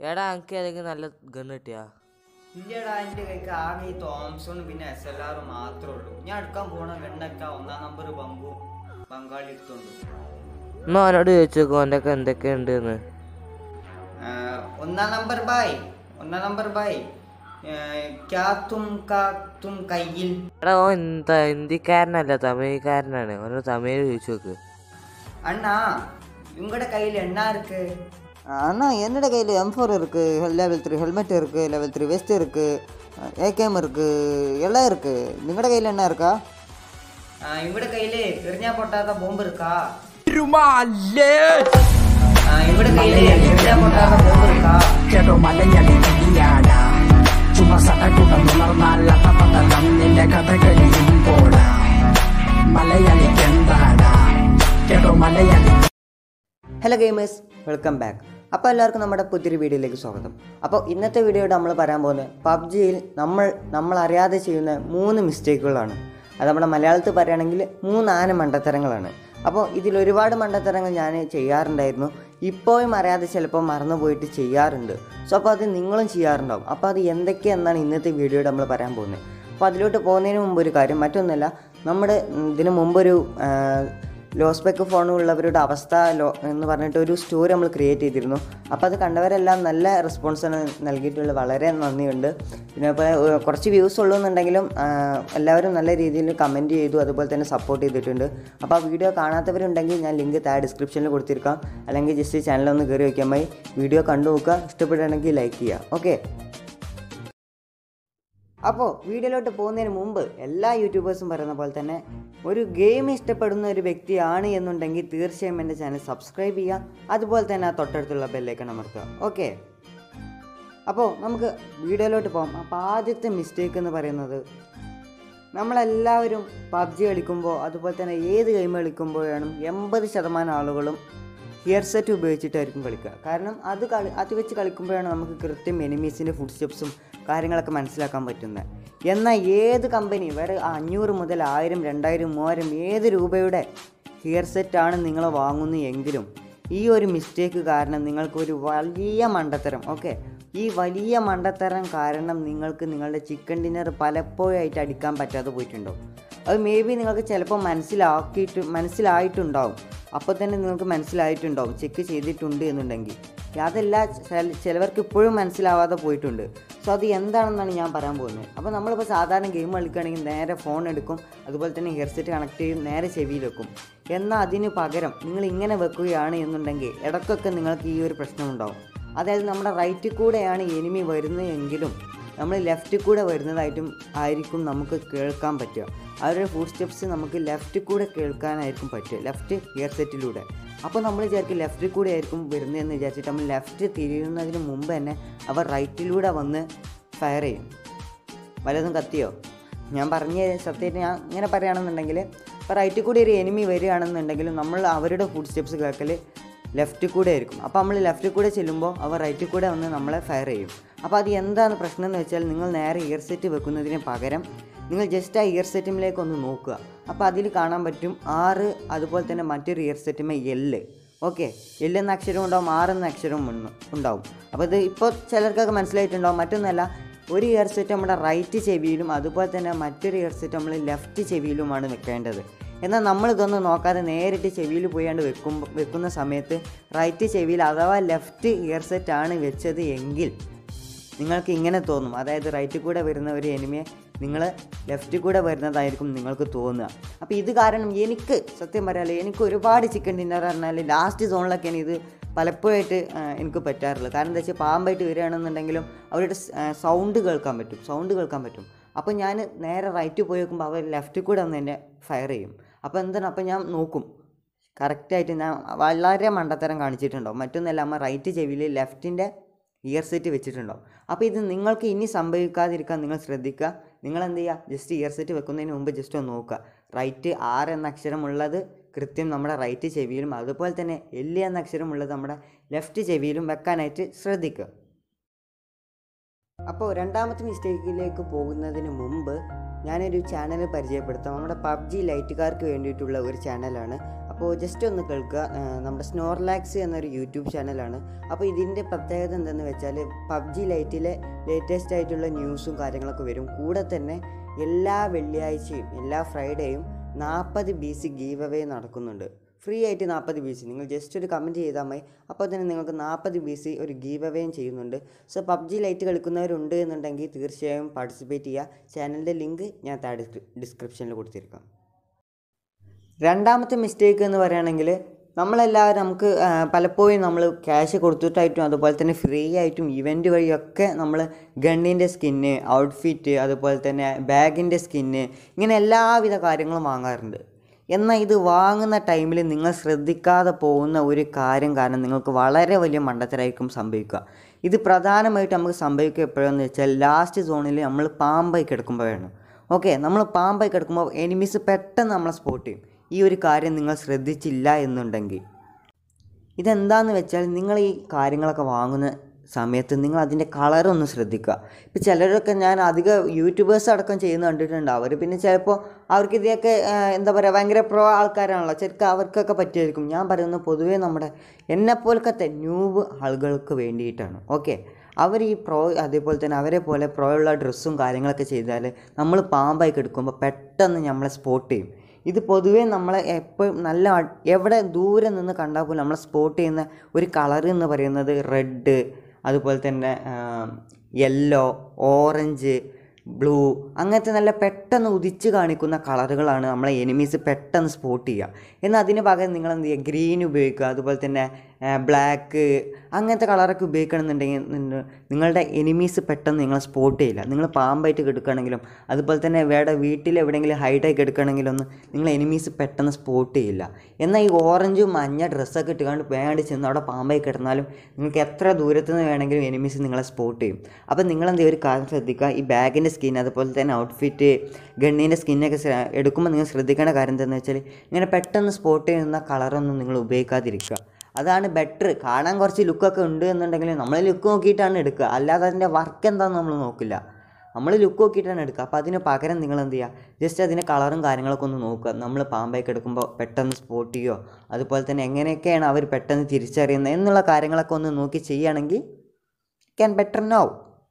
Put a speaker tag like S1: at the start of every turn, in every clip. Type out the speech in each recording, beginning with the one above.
S1: എടാ എനിക്ക് ഏതെങ്കിലും നല്ല ഗൺ കിട്ടിയാ
S2: ഇല്ലടാ എൻ്റെ കൈക്ക് ആകെ ഈ തോംസണും പിന്നെ എസ് എൽ ആറും മാത്രമേ ഉള്ളൂ ഞാൻ എടുക്കാൻ പോണ ഗണ്ണൊക്കെ ഒന്നാം നമ്പർ ബംബു ബംഗാളി എടുത്തോണ്ട്
S1: എന്നാ അവനോട് ചോദിച്ചോക്കോ അവൻ്റെ ഒക്കെ എന്തൊക്കെയുണ്ട് എന്ന്
S2: ഒന്നാം നമ്പർ ബായ് ഒന്നാം നമ്പർ ബായ് ക്യാ തും കാ തും കയ്യിൽ
S1: എടാ ഓ എന്താ ഹിന്ദിക്കാരനല്ല തമിഴ്ക്കാരനാണ് അവനോട് തമിഴ് ചോദിച്ചു നോക്ക്
S2: அண்ணா உங்களோட கையில் என்ன இருக்கு
S3: அண்ணா என்னோட கையில் எம் ஃபோர் இருக்குது லெவல் த்ரீ ஹெல்மெட் இருக்குது லெவல் த்ரீ வெஸ்ட் இருக்குது ஏகேஎம் இருக்குது எல்லாம் இருக்குது നിങ്ങളുടെ കയ്യിൽ என்ன இருக்கா
S2: ஆ, இவங்களோட கையில எரிஞ்சா பொட்டாத போம்பு இருக்கா
S4: Rumalle
S2: ஆ, இவங்களோட கையில எரிஞ்சா பொட்டாத போம்பு இருக்கா
S4: കേട്ടോ മലയാളി കടിയാടാ ചുമ സടകുടന്നുണർന്നാൽ അട്ടപ്പത്തലം നിന്റെ കഥ കഴിയുമ്പോടാ മലയാളിക്ക് എന്താടാ കേട്ടോ Malayali
S3: hello gamers welcome back അപ്പോൾ എല്ലാവർക്കും നമ്മുടെ പുതിയൊരു വീഡിയോയിലേക്ക് സ്വാഗതം അപ്പോൾ ഇന്നത്തെ വീഡിയോയുടെ നമ്മൾ പറയാൻ പോകുന്നത് പബ്ജിയിൽ നമ്മൾ നമ്മൾ അറിയാതെ ചെയ്യുന്ന മൂന്ന് മിസ്റ്റേക്കുകളാണ് അത് നമ്മുടെ മലയാളത്തിൽ പറയുകയാണെങ്കിൽ മൂന്നാന മണ്ടത്തരങ്ങളാണ് അപ്പോൾ ഇതിൽ ഒരുപാട് മണ്ടത്തരങ്ങൾ ഞാൻ ചെയ്യാറുണ്ടായിരുന്നു ഇപ്പോഴും അറിയാതെ ചിലപ്പോൾ മറന്നു പോയിട്ട് ചെയ്യാറുണ്ട് സോ അപ്പോൾ അത് നിങ്ങളും ചെയ്യാറുണ്ടാവും അപ്പോൾ അത് എന്തൊക്കെയെന്നാണ് ഇന്നത്തെ വീഡിയോയിൽ നമ്മൾ പറയാൻ പോകുന്നത് അപ്പോൾ അതിലോട്ട് പോകുന്നതിന് മുമ്പ് ഒരു കാര്യം മറ്റൊന്നല്ല നമ്മുടെ ഉം, ഇതിന് മുമ്പൊരു ആ, ലോ സ്പെക്ക് ഫോണുള്ളവരുടെ അവസ്ഥ ലോ എന്ന് പറഞ്ഞിട്ട് ഒരു സ്റ്റോറി നമ്മൾ ക്രിയേറ്റ് ചെയ്തിരുന്നു അപ്പോൾ അത് കണ്ടവരെല്ലാം നല്ല റെസ്പോൺസാണ് നൽകിയിട്ടുള്ളത് വളരെ നന്ദിയുണ്ട് പിന്നെ ഇപ്പോൾ ഏഹ്, കുറച്ച് വ്യൂസ് ഉള്ളൂ എന്നുണ്ടെങ്കിലും ആ, എല്ലാവരും നല്ല രീതിയിൽ കമൻറ്റ് ചെയ്തു അതുപോലെ തന്നെ സപ്പോർട്ട് ചെയ്തിട്ടുണ്ട് അപ്പോൾ ആ വീഡിയോ കാണാത്തവരുണ്ടെങ്കിൽ ഞാൻ ലിങ്ക് താഴെ ഡിസ്ക്രിപ്ഷനിൽ കൊടുത്തിരിക്കാം അല്ലെങ്കിൽ ജസ്റ്റ് ചാനലൊന്ന് കയറി വയ്ക്കാൻ മതി വീഡിയോ കണ്ടു നോക്കുക ഇഷ്ടപ്പെടുകയാണെങ്കിൽ ലൈക്ക് ചെയ്യുക ഓക്കെ അപ്പോൾ വീഡിയോയിലോട്ട് പോകുന്നതിന് മുമ്പ് എല്ലാ യൂട്യൂബേഴ്സും പറയുന്ന പോലെ തന്നെ ഒരു ഗെയിം ഇഷ്ടപ്പെടുന്ന ഒരു വ്യക്തിയാണ് എന്നുണ്ടെങ്കിൽ തീർച്ചയായും എൻ്റെ ചാനൽ സബ്സ്ക്രൈബ് ചെയ്യുക അതുപോലെ തന്നെ ആ തൊട്ടടുത്തുള്ള ബെല്ലേക്ക് അമർത്തുക ഓക്കെ അപ്പോൾ നമുക്ക് വീഡിയോയിലോട്ട് പോകാം അപ്പോൾ ആദ്യത്തെ മിസ്റ്റേക്ക് എന്ന് പറയുന്നത് നമ്മളെല്ലാവരും പബ്ജി കളിക്കുമ്പോൾ അതുപോലെ തന്നെ ഏത് ഗെയിം കളിക്കുമ്പോഴാണ് എൺപത് ശതമാനം ആളുകളും ഹിയർസെറ്റ് ഉപയോഗിച്ചിട്ടായിരിക്കും കളിക്കുക കാരണം അത് കളി അത് വെച്ച് കളിക്കുമ്പോഴാണ് നമുക്ക് കൃത്യം എനിമീസിൻ്റെ ഫുഡ് സ്റ്റെപ്സും കാര്യങ്ങളൊക്കെ മനസ്സിലാക്കാൻ പറ്റുന്നത് എന്നാൽ ഏത് കമ്പനി വേറെ അഞ്ഞൂറ് മുതൽ ആയിരം രണ്ടായിരം മൂവായിരം ഏത് രൂപയുടെ ഹിയർസെറ്റാണ് നിങ്ങൾ വാങ്ങുന്നു എങ്കിലും ഈ ഒരു മിസ്റ്റേക്ക് കാരണം നിങ്ങൾക്കൊരു വലിയ മണ്ടത്തരം ഓക്കെ ഈ വലിയ മണ്ടത്തരം കാരണം നിങ്ങൾക്ക് നിങ്ങളുടെ ചിക്കൻ ഡിന്നർ പലപ്പോഴായിട്ട് അടിക്കാൻ പറ്റാതെ പോയിട്ടുണ്ടോ അത് മേ ബി നിങ്ങൾക്ക് ചിലപ്പോൾ മനസ്സിലാക്കിയിട്ട് മനസ്സിലായിട്ടുണ്ടാവും അപ്പോൾ തന്നെ നിങ്ങൾക്ക് മനസ്സിലായിട്ടുണ്ടാവും ചെക്ക് ചെയ്തിട്ടുണ്ട് എന്നുണ്ടെങ്കിൽ അതല്ല ചില- ചിലവർക്ക് ഇപ്പോഴും മനസ്സിലാവാതെ പോയിട്ടുണ്ട് സോ അത് എന്താണെന്നാണ് ഞാൻ പറയാൻ പോകുന്നത് അപ്പോൾ നമ്മളിപ്പോൾ സാധാരണ ഗെയിം കളിക്കുകയാണെങ്കിൽ നേരെ ഫോൺ എടുക്കും അതുപോലെ തന്നെ ഹെഡ്സെറ്റ് കണക്ട് ചെയ്യും നേരെ ചെവിയിൽ വെക്കും എന്നാൽ അതിന് പകരം നിങ്ങൾ ഇങ്ങനെ വെക്കുകയാണ് എന്നുണ്ടെങ്കിൽ ഇടയ്ക്കൊക്കെ നിങ്ങൾക്ക് ഈ ഒരു പ്രശ്നം ഉണ്ടാവും അതായത് നമ്മുടെ റൈറ്റിൽ കൂടെയാണ് എനിമി വരുന്നതെങ്കിലും നമ്മൾ ലെഫ്റ്റിൽ കൂടെ വരുന്നതായിട്ടും ആയിരിക്കും നമുക്ക് കേൾക്കാൻ പറ്റുക അവരുടെ ഫുഡ് സ്റ്റെപ്സ് നമുക്ക് ലെഫ്റ്റിൽ കൂടെ കേൾക്കാനായിരിക്കും പറ്റുക ലെഫ്റ്റ് ഇയർ സെറ്റിലൂടെ അപ്പോൾ നമ്മൾ വിചാരിക്കും ലെഫ്റ്റിൽ കൂടെ ആയിരിക്കും വരുന്നതെന്ന് വിചാരിച്ചിട്ട് നമ്മൾ ലെഫ്റ്റ് തിരിയുന്നതിന് മുമ്പ് തന്നെ അവർ റൈറ്റിലൂടെ വന്ന് ഫയർ ചെയ്യും വല്ലതും കത്തിയോ ഞാൻ പറഞ്ഞ സത്യമായിട്ട് ഞാൻ ഇങ്ങനെ പറയുകയാണെന്നുണ്ടെങ്കിൽ ഇപ്പോൾ റൈറ്റിൽ കൂടി ഒരു എനിമി വരികയാണെന്നുണ്ടെങ്കിൽ നമ്മൾ അവരുടെ ഫുഡ് സ്റ്റെപ്സ് കേൾക്കൽ ലെഫ്റ്റിൽ കൂടെ ആയിരിക്കും അപ്പോൾ നമ്മൾ ലെഫ്റ്റിൽ കൂടെ ചെല്ലുമ്പോൾ അവർ റൈറ്റിൽ കൂടെ വന്ന് നമ്മളെ ഫയർ ചെയ്യും അപ്പോൾ അത് എന്താണ് പ്രശ്നം എന്ന് വെച്ചാൽ നിങ്ങൾ നേരെ ഇയർ സെറ്റ് വെക്കുന്നതിന് പകരം നിങ്ങൾ ജസ്റ്റ് ആ ഇയർ സെറ്റിമിലേക്ക് ഒന്ന് നോക്കുക അപ്പോൾ അതിൽ കാണാൻ പറ്റും ആറ് അതുപോലെ തന്നെ മറ്റൊരു ഇയർ സെറ്റിമേ എല്ല് ഓക്കെ എല്ല് എന്ന അക്ഷരം ഉണ്ടാവും ആറ് എന്ന അക്ഷരവും ഉണ്ട്- ഉണ്ടാവും അപ്പോൾ ഇത് ഇപ്പോൾ ചിലർക്കൊക്കെ മനസ്സിലായിട്ടുണ്ടാവും മറ്റൊന്നല്ല ഒരു ഇയർ സെറ്റ് നമ്മുടെ റൈറ്റ് ചെവിയിലും അതുപോലെ തന്നെ മറ്റൊരു ഇയർ സെറ്റ് നമ്മൾ ലെഫ്റ്റ് ചെവിയിലുമാണ് വെക്കേണ്ടത് എന്നാൽ നമ്മൾ ഇതൊന്നും നോക്കാതെ നേരിട്ട് ചെവിയിൽ പോയാണ്ട് വെക്കുമ്പോൾ വെക്കുന്ന സമയത്ത് റൈറ്റ് ചെവിയിൽ അഥവാ ലെഫ്റ്റ് ഇയർ സെറ്റ് ആണ് വെച്ചത് എങ്കിൽ നിങ്ങൾക്ക് ഇങ്ങനെ തോന്നും അതായത് റൈറ്റിൽ കൂടെ വരുന്ന ഒരു എനിമിയെ നിങ്ങൾ ലെഫ്റ്റിൽ കൂടെ വരുന്നതായിരിക്കും നിങ്ങൾക്ക് തോന്നുക അപ്പോൾ ഇത് കാരണം എനിക്ക് സത്യം പറയാമല്ലോ എനിക്ക് ഒരുപാട് ചിക്കൻ ഡിന്നർ പറഞ്ഞാൽ ലാസ്റ്റ് സോണിലൊക്കെയാണ് ഇത് പലപ്പോഴായിട്ട് ആ, എനിക്ക് പറ്റാറുള്ളത് കാരണം എന്താ വെച്ചാൽ പാമ്പായിട്ട് വരികയാണെന്നുണ്ടെങ്കിലും അവരുടെ സൗണ്ട് കേൾക്കാൻ പറ്റും സൗണ്ട് കേൾക്കാൻ പറ്റും അപ്പോൾ ഞാൻ നേരെ റൈറ്റ് പോയി നോക്കുമ്പോൾ അവർ ലെഫ്റ്റിൽ കൂടെ വന്ന് എന്നെ ഫയർ ചെയ്യും അപ്പോൾ എന്താണ് അപ്പോൾ ഞാൻ നോക്കും കറക്റ്റായിട്ട് ഞാൻ വളരെ മണ്ടത്തരം കാണിച്ചിട്ടുണ്ടാവും മറ്റൊന്നല്ല അമ്മ റൈറ്റ് ചെവിയിൽ ലെഫ്റ്റിൻ്റെ ഇയർ സെറ്റ് വെച്ചിട്ടുണ്ടാവും അപ്പോൾ ഇത് നിങ്ങൾക്ക് ഇനി സംഭവിക്കാതിരിക്കാൻ നിങ്ങൾ ശ്രദ്ധിക്കുക നിങ്ങൾ എന്ത് ചെയ്യുക ജസ്റ്റ് ഇയർ സെറ്റ് വെക്കുന്നതിന് മുമ്പ് ജസ്റ്റ് ഒന്ന് നോക്കുക റൈറ്റ് ആറ് എന്ന അക്ഷരമുള്ളത് കൃത്യം നമ്മുടെ റൈറ്റ് ചെവിയിലും അതുപോലെ തന്നെ എല്ല് എന്ന അക്ഷരമുള്ളത് നമ്മുടെ ലെഫ്റ്റ് ചെവിയിലും വെക്കാനായിട്ട് ശ്രദ്ധിക്കുക അപ്പോൾ രണ്ടാമത്തെ മിസ്റ്റേക്കിലേക്ക് പോകുന്നതിന് മുമ്പ് ഞാനൊരു ചാനൽ പരിചയപ്പെടുത്താം നമ്മുടെ പബ്ജി ലൈറ്റുകാർക്ക് വേണ്ടിയിട്ടുള്ള ഒരു ചാനലാണ് അപ്പോൾ അപ്പോൾ ജസ്റ്റ് ഒന്ന് കേൾക്കുക ആ, നമ്മുടെ സ്നോർലാക്സ് എന്നൊരു യൂട്യൂബ് ചാനലാണ് അപ്പോൾ ഇതിൻ്റെ പ്രത്യേകത എന്തെന്ന് വെച്ചാൽ പബ്ജി ലൈറ്റിലെ ലേറ്റസ്റ്റ് ആയിട്ടുള്ള ന്യൂസും കാര്യങ്ങളൊക്കെ വരും കൂടെ തന്നെ എല്ലാ വെള്ളിയാഴ്ചയും എല്ലാ ഫ്രൈഡേയും നാൽപ്പത് ബി സി ഗീവ് അവേ നടക്കുന്നുണ്ട് ഫ്രീ ആയിട്ട് നാൽപ്പത് ബി സി നിങ്ങൾ ജസ്റ്റ് ഒരു കമൻറ്റ് ചെയ്താൽ മതി അപ്പോൾ തന്നെ നിങ്ങൾക്ക് നാൽപ്പത് ബി സി ഒരു ഗീവ് അവേയും ചെയ്യുന്നുണ്ട് സോ പബ്ജി ലൈറ്റ് കളിക്കുന്നവരുണ്ട് എന്നുണ്ടെങ്കിൽ തീർച്ചയായും പാർട്ടിസിപ്പേറ്റ് ചെയ്യുക ചാനലിൻ്റെ ലിങ്ക് ഞാൻ താഴെ ഡിസ്ക്രിപ്ഷനിൽ കൊടുത്തിരിക്കാം രണ്ടാമത്തെ മിസ്റ്റേക്ക് എന്ന് പറയുകയാണെങ്കിൽ നമ്മളെല്ലാവരും നമുക്ക് ആ, പലപ്പോഴും നമ്മൾ ക്യാഷ് കൊടുത്തിട്ടായിട്ടും അതുപോലെ തന്നെ ഫ്രീ ആയിട്ടും ഇവൻ്റ് വഴിയൊക്കെ നമ്മൾ ഗണ്ണിൻ്റെ സ്കിന്ന് ഔട്ട്ഫിറ്റ് അതുപോലെ തന്നെ ബാഗിൻ്റെ സ്കിന്ന് ഇങ്ങനെ എല്ലാവിധ കാര്യങ്ങളും വാങ്ങാറുണ്ട് എന്നാൽ ഇത് വാങ്ങുന്ന ടൈമിൽ നിങ്ങൾ ശ്രദ്ധിക്കാതെ പോകുന്ന ഒരു കാര്യം കാരണം നിങ്ങൾക്ക് വളരെ വലിയ മണ്ടത്തരായിരിക്കും സംഭവിക്കുക ഇത് പ്രധാനമായിട്ട് നമുക്ക് സംഭവിക്കുക എപ്പോഴാണെന്ന് വെച്ചാൽ ലാസ്റ്റ് സോണിൽ നമ്മൾ പാമ്പായി കിടക്കുമ്പോഴാണ് ഓക്കെ നമ്മൾ പാമ്പായി കിടക്കുമ്പോൾ എനിമീസ് പെട്ടെന്ന് നമ്മളെ സ്പോട്ട് ചെയ്യും ഈ ഒരു കാര്യം നിങ്ങൾ ശ്രദ്ധിച്ചില്ല എന്നുണ്ടെങ്കിൽ ഇതെന്താന്ന് വെച്ചാൽ നിങ്ങൾ ഈ കാര്യങ്ങളൊക്കെ വാങ്ങുന്ന സമയത്ത് നിങ്ങൾ അതിൻ്റെ കളറൊന്ന് ശ്രദ്ധിക്കുക ഇപ്പോൾ ചിലരൊക്കെ ഞാൻ അധിക യൂട്യൂബേഴ്സ് അടക്കം ചെയ്യുന്ന കണ്ടിട്ടുണ്ട് അവർ പിന്നെ ചിലപ്പോൾ അവർക്ക് ഇതൊക്കെ ആ, എന്താ പറയുക ഭയങ്കര പ്രോ ആൾക്കാരാണല്ലോ ശരിക്കും അവർക്കൊക്കെ പറ്റുമായിരിക്കും ഞാൻ പറയുന്നത് പൊതുവേ നമ്മുടെ എന്നെപ്പോലത്തെ ന്യൂബ് ആളുകൾക്ക് വേണ്ടിയിട്ടാണ് ഓക്കെ അവർ ഈ പ്രോ അതേപോലെ തന്നെ അവരെ പോലെ പ്രോ ഉള്ള ഡ്രസ്സും കാര്യങ്ങളൊക്കെ ചെയ്താൽ നമ്മൾ പാമ്പായി കിടക്കുമ്പോൾ പെട്ടെന്ന് നമ്മളെ സ്പോട്ട് ചെയ്യും ഇത് പൊതുവേ നമ്മളെ എപ്പോഴും നല്ല അ- എവിടെ ദൂരെ നിന്ന് കണ്ടാൽ പോലും നമ്മളെ സ്പോട്ട് ചെയ്യുന്ന ഒരു കളർ എന്ന് പറയുന്നത് റെഡ് അതുപോലെ തന്നെ യെല്ലോ ഓറഞ്ച് ബ്ലൂ അങ്ങനത്തെ നല്ല പെട്ടെന്ന് ഉദിച്ച് കാണിക്കുന്ന കളറുകളാണ് നമ്മളെ എനിമീസ് പെട്ടെന്ന് സ്പോട്ട് ചെയ്യുക എന്നാൽ അതിന് പകരം നിങ്ങൾ എന്ത് ചെയ്യുക ഗ്രീൻ ഉപയോഗിക്കുക അതുപോലെ തന്നെ ബ്ലാക്ക് അങ്ങനത്തെ കളറൊക്കെ ഉപയോഗിക്കണമെന്നുണ്ടെങ്കിൽ നിങ്ങ- നിങ്ങളുടെ എനിമീസ് പെട്ടെന്ന് നിങ്ങളെ സ്പോട്ട് ചെയ്യില്ല നിങ്ങൾ പാമ്പായിട്ട് കിടക്കുകയാണെങ്കിലും അതുപോലെ തന്നെ വേറെ വീട്ടിൽ എവിടെയെങ്കിലും ഹൈഡായി കിടക്കുകയാണെങ്കിലൊന്നും നിങ്ങൾ എനിമീസ് പെട്ടെന്ന് സ്പോട്ട് ചെയ്യില്ല എന്നാൽ ഈ ഓറഞ്ചും മഞ്ഞ ഡ്രസ്സൊക്കെ ഇട്ടുകൊണ്ട് വേണ്ടി ചെന്ന് അവിടെ പാമ്പായി കിടന്നാലും നിങ്ങൾക്ക് എത്ര ദൂരത്ത് നിന്ന് വേണമെങ്കിലും എനിമീസ് നിങ്ങളെ സ്പോട്ട് ചെയ്യും അപ്പോൾ നിങ്ങൾ എന്ത് ചെയ്യും? ഒരു കാര്യം ശ്രദ്ധിക്കുക ഈ ബാഗിൻ്റെ സ്കിൻ അതുപോലെ തന്നെ ഔട്ട്ഫിറ്റ് ഗണ്ണീൻ്റെ സ്കിന്നൊക്കെ എടുക്കുമ്പോൾ നിങ്ങൾ ശ്രദ്ധിക്കേണ്ട കാര്യം എന്താണെന്ന് വെച്ചാൽ ഇങ്ങനെ പെട്ടെന്ന് സ്പോട്ട് ചെയ്യുന്ന കളറൊന്നും നിങ്ങൾ ഉപയോഗിക്കാതിരിക്കുക അതാണ് ബെറ്റർ കാണാൻ കുറച്ച് ലുക്കൊക്കെ ഉണ്ട് എന്നുണ്ടെങ്കിൽ നമ്മൾ ലുക്ക് നോക്കിയിട്ടാണ് എടുക്കുക അല്ലാതെ അതിൻ്റെ വർക്ക് എന്താണെന്ന് നമ്മൾ നോക്കില്ല നമ്മൾ ലുക്ക് നോക്കിയിട്ടാണ് എടുക്കുക അപ്പോൾ അതിന് പകരം നിങ്ങൾ എന്ത് ചെയ്യുക ജസ്റ്റ് അതിൻ്റെ കളറും കാര്യങ്ങളൊക്കെ ഒന്ന് നോക്കുക നമ്മൾ പാമ്പായി എടുക്കുമ്പോൾ പെട്ടെന്ന് സ്പോട്ട് ചെയ്യുമോ അതുപോലെ തന്നെ എങ്ങനെയൊക്കെയാണ് അവർ പെട്ടെന്ന് തിരിച്ചറിയുന്നത് എന്നുള്ള കാര്യങ്ങളൊക്കെ ഒന്ന് നോക്കി ചെയ്യുകയാണെങ്കിൽ ക്യാൻ ബെറ്റർ നൗ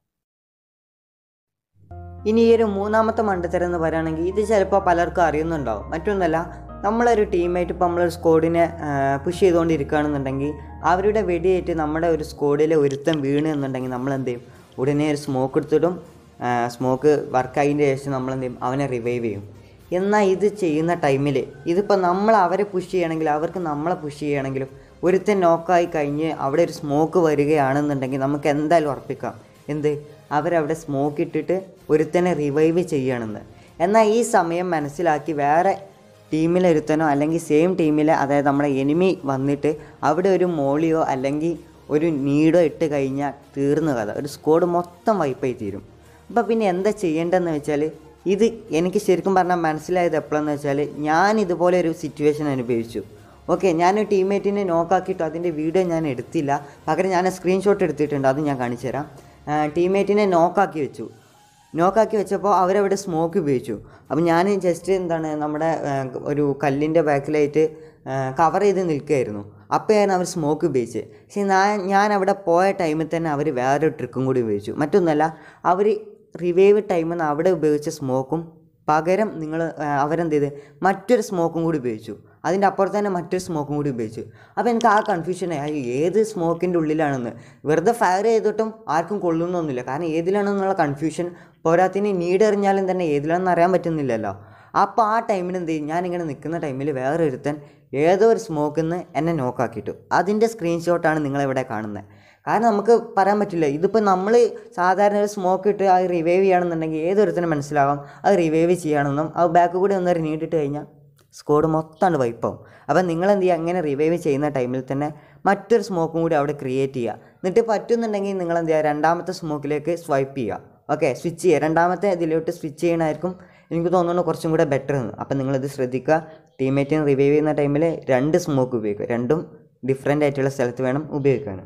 S3: ഇനി ഈ ഒരു മൂന്നാമത്തെ മണ്ടത്തരം എന്ന് പറയുകയാണെങ്കിൽ ഇത് ചിലപ്പോൾ പലർക്കും അറിയുന്നുണ്ടാവും മറ്റൊന്നല്ല നമ്മളൊരു ടീമായിട്ട് ഇപ്പോൾ നമ്മളൊരു സ്കോഡിനെ പുഷ് ചെയ്തുകൊണ്ടിരിക്കുകയാണെന്നുണ്ടെങ്കിൽ അവരുടെ വെടിയേറ്റ് നമ്മുടെ ഒരു സ്കോഡിലെ ഒരുത്തം വീണ് എന്നുണ്ടെങ്കിൽ നമ്മൾ എന്ത് ചെയ്യും ഉടനെ ഒരു സ്മോക്ക് എടുത്തിടും സ്മോക്ക് വർക്കായതിൻ്റെ ശേഷം നമ്മൾ എന്ത് ചെയ്യും അവനെ റിവൈവ് ചെയ്യും എന്നാൽ ഇത് ചെയ്യുന്ന ടൈമിൽ ഇതിപ്പോൾ നമ്മൾ അവരെ പുഷ് ചെയ്യണമെങ്കിൽ അവർക്ക് നമ്മളെ പുഷ് ചെയ്യണമെങ്കിലും ഒരുത്തൻ നോക്കായി കഴിഞ്ഞ് അവിടെ ഒരു സ്മോക്ക് വരികയാണെന്നുണ്ടെങ്കിൽ നമുക്ക് എന്തായാലും ഉറപ്പിക്കാം എന്ത് അവരവിടെ സ്മോക്ക് ഇട്ടിട്ട് ഒരുത്തനെ റിവൈവ് ചെയ്യണമെന്ന് എന്നാൽ ഈ സമയം മനസ്സിലാക്കി വേറെ ടീമിലെ ഒരുത്തനോ അല്ലെങ്കിൽ സെയിം ടീമിലെ അതായത് നമ്മുടെ എനിമി വന്നിട്ട് അവിടെ ഒരു മോളിയോ അല്ലെങ്കിൽ ഒരു നീഡോ ഇട്ട് കഴിഞ്ഞാൽ തീർന്നു കഥ ഒരു സ്കോഡ് മൊത്തം വൈപ്പായി തീരും അപ്പോൾ പിന്നെ എന്താ ചെയ്യേണ്ടതെന്ന് വെച്ചാൽ ഇത് എനിക്ക് ശരിക്കും പറഞ്ഞാൽ മനസ്സിലായത് എപ്പോഴെന്ന് വെച്ചാൽ ഞാൻ ഇതുപോലെ ഒരു സിറ്റുവേഷൻ അനുഭവിച്ചു ഓക്കെ ഞാൻ ടീംമേറ്റിനെ നോക്കാക്കിയിട്ട് അതിൻ്റെ വീഡിയോ ഞാൻ എടുത്തില്ല പകരം ഞാൻ സ്ക്രീൻഷോട്ട് എടുത്തിട്ടുണ്ട് അത് ഞാൻ കാണിച്ചു തരാം ടീംമേറ്റിനെ നോക്കാക്കി വെച്ചു നോക്കാക്കി വെച്ചപ്പോൾ അവരവിടെ സ്മോക്ക് ഉപയോഗിച്ചു അപ്പം ഞാൻ ജസ്റ്റ് എന്താണ് നമ്മുടെ ആ, ഒരു കല്ലിൻ്റെ ബാക്കിലായിട്ട് കവർ ചെയ്ത് നിൽക്കുകയായിരുന്നു അപ്പോഴാണ് അവർ സ്മോക്ക് ഉപയോഗിച്ചത് പക്ഷേ ഞാൻ ഞാൻ അവിടെ പോയ ടൈമിൽ തന്നെ അവർ വേറൊരു ട്രിക്കും കൂടി ഉപയോഗിച്ചു മറ്റൊന്നല്ല അവർ റിവൈവ് ടൈമിൽ നിന്ന് അവിടെ ഉപയോഗിച്ച സ്മോക്കും പകരം നിങ്ങൾ അവരെന്ത് ചെയ്ത് മറ്റൊരു സ്മോക്കും കൂടി ഉപയോഗിച്ചു അതിൻ്റെ അപ്പുറത്ത് തന്നെ മറ്റൊരു സ്മോക്കും കൂടി ഉപയോഗിച്ചു അപ്പോൾ എനിക്ക് ആ കൺഫ്യൂഷനായി ഏത് സ്മോക്കിൻ്റെ ഉള്ളിലാണെന്ന് വെറുതെ ഫയർ ചെയ്തിട്ടും ആർക്കും കൊള്ളുന്നൊന്നുമില്ല കാരണം ഏതിലാണെന്നുള്ള കൺഫ്യൂഷൻ പോരാത്തിന് നീഡ് എറിഞ്ഞാലും തന്നെ ഏതിലാണെന്ന് അറിയാൻ പറ്റുന്നില്ലല്ലോ അപ്പോൾ ആ ടൈമിൽ എന്ത് ചെയ്യും ഞാനിങ്ങനെ നിൽക്കുന്ന ടൈമിൽ വേറെ ഒരുത്തൻ ഏതോ ഒരു സ്മോക്കിൽ നിന്ന് എന്നെ നോക്കാക്കിയിട്ടു അതിൻ്റെ സ്ക്രീൻഷോട്ടാണ് നിങ്ങളിവിടെ കാണുന്നത് കാരണം നമുക്ക് പറയാൻ പറ്റില്ല ഇതിപ്പോൾ നമ്മൾ സാധാരണ ഒരു സ്മോക്ക് ഇട്ട് അത് റിവൈവ് ചെയ്യണമെന്നുണ്ടെങ്കിൽ ഏതൊരുത്തനും മനസ്സിലാവാം അത് റിവൈവ് ചെയ്യണമെന്നും അത് ബാക്ക് കൂടി ഒന്ന് നീട്ടിട്ട് കഴിഞ്ഞാൽ സ്കോഡ് മൊത്തമാണ് വൈപ്പാവും അപ്പം നിങ്ങൾ എന്ത് ചെയ്യുക അങ്ങനെ റിവൈവ് ചെയ്യുന്ന ടൈമിൽ തന്നെ മറ്റൊരു സ്മോക്കും കൂടി അവിടെ ക്രിയേറ്റ് ചെയ്യുക എന്നിട്ട് പറ്റുന്നുണ്ടെങ്കിൽ നിങ്ങൾ എന്ത് ചെയ്യുക രണ്ടാമത്തെ സ്മോക്കിലേക്ക് സ്വൈപ്പ് ചെയ്യുക ഓക്കെ സ്വിച്ച് ചെയ്യുക രണ്ടാമത്തെ ഇതിലോട്ട് സ്വിച്ച് ചെയ്യണമായിരിക്കും എനിക്ക് തോന്നുന്നു കുറച്ചും കൂടെ ബെറ്റർ എന്ന് അപ്പം നിങ്ങളിത് ശ്രദ്ധിക്കുക ടീമേറ്റിനെ റിവൈവ് ചെയ്യുന്ന ടൈമിൽ രണ്ട് സ്മോക്ക് ഉപയോഗിക്കുക രണ്ടും ഡിഫറെൻ്റ് ആയിട്ടുള്ള സ്ഥലത്ത് വേണം ഉപയോഗിക്കാൻ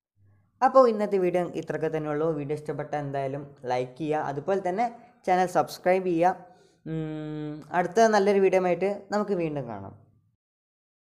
S3: അപ്പോൾ ഇന്നത്തെ വീഡിയോ ഇത്രയൊക്കെ തന്നെ ഉള്ളൂ വീഡിയോ ഇഷ്ടപ്പെട്ട എന്തായാലും ലൈക്ക് ചെയ്യുക അതുപോലെ തന്നെ ചാനൽ സബ്സ്ക്രൈബ് ചെയ്യുക ഉം, അടുത്ത നല്ലൊരു വീഡിയോ ആയിട്ട് നമുക്ക് വീണ്ടും കാണാം